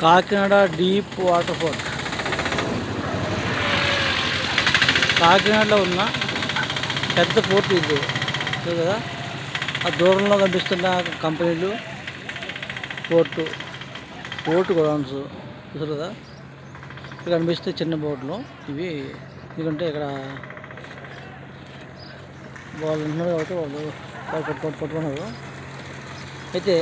Kakinada deep water port కాకినాడలో ఉన్న పెద్ద పోర్ట్ ఇది చూడు కదా ఆ దూరంలో కనిపిస్తున్న కంపెనీలు పోర్టు పోర్టు గోడౌన్స్ చూసారు కదా ఇక్కడ కనిపిస్తే చిన్న బోట్లు ఇవి ఎందుకంటే ఇక్కడ వాళ్ళు ఉన్నారు కాబట్టి వాళ్ళు వాళ్ళు పట్టుకొని పట్టుకున్నారు అయితే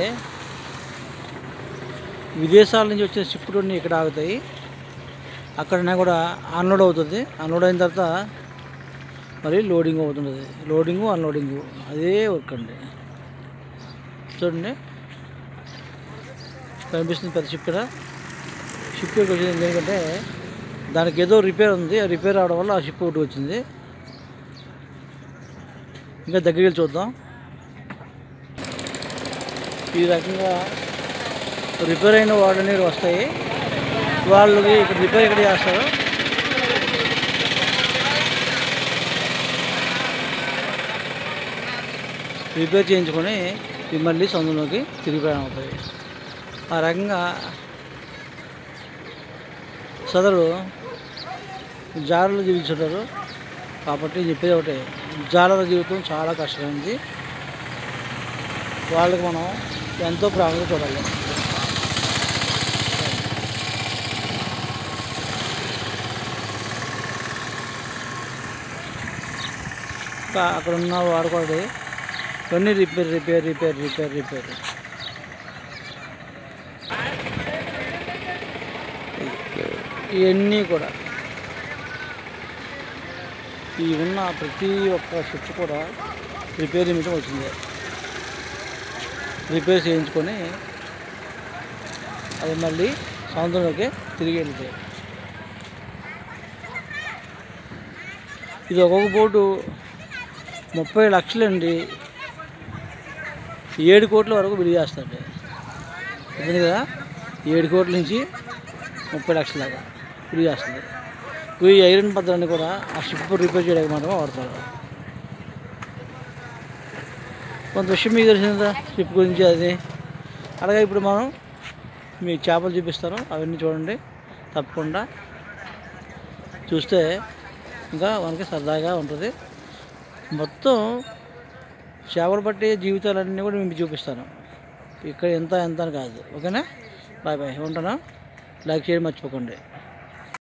విదేశాల నుంచి వచ్చే షిప్పులన్నీ ఇక్కడ ఆగుతాయి అక్కడనే కూడా అన్లోడ్ అవుతుంది అన్లోడ్ అయిన తర్వాత మరి లోడింగ్ అవుతుంటుంది లోడింగు అన్లోడింగు అదే వర్క్ అండి చూడండి కనిపిస్తుంది పెద్ద షిప్ ఇక్కడ షిప్ ఇక్కడికి వచ్చింది ఎందుకంటే దానికి ఏదో రిపేర్ ఉంది ఆ రిపేర్ అవడం వల్ల ఆ షిప్ ఒకటి వచ్చింది ఇంకా దగ్గరికి వెళ్ళి చూద్దాం ఈ రకంగా రిపేర్ అయిన వాడని వస్తాయి వాళ్ళకి ఇక్కడ రిపేర్ ఇక్కడ చేస్తారు రిపేర్ చేయించుకొని ఇవి మళ్ళీ సొంతంలోకి తిరిగి ప్రయాణం అవుతాయి ఆ రకంగా సదరు జాలర్లు జీవించుంటారు కాబట్టి చెప్పేది ఒకటే జాలర జీవితం చాలా కష్టమైంది వాళ్ళకి మనం ఎంతో ప్రాముఖ్యత చూడాలి ఇంకా అక్కడ ఉన్న వాడుకోవడం ఇవన్నీ repair repair repair repair repair ఇవన్నీ కూడా ఈ ఉన్న ప్రతి ఒక్క స్విచ్ కూడా రిపేర్ నిమిషం వచ్చింది రిపేర్ చేయించుకొని అది మళ్ళీ సముద్రంలోకి తిరిగి వెళ్తాయి ఇది ఒక్కొక్క బోటు ముప్పై లక్షలండి ఏడు కోట్ల వరకు విడి చేస్తాడు అర్థం కదా ఏడు కోట్ల నుంచి ముప్పై లక్షల దాకా విడి చేస్తుంది ఈ ఐరన్ పద్ధతిని కూడా ఆ షిప్ రిపేర్ చేయడానికి మాత్రమే వాడతారు కొంత విషయం మీకు తెలిసిందా షిప్ గురించి అది అలాగే ఇప్పుడు మనం మీ చేపలు చూపిస్తాను అవన్నీ చూడండి తప్పకుండా చూస్తే ఇంకా మనకి సరదాగా ఉంటుంది మొత్తం చేపలు పట్టే జీవితాలన్నీ కూడా మీకు చూపిస్తాను ఇక్కడ ఎంత ఎంత అని కాదు ఓకేనా బాయ్ బాయ్ ఉంటాను లైక్ చేయడం మర్చిపోకండి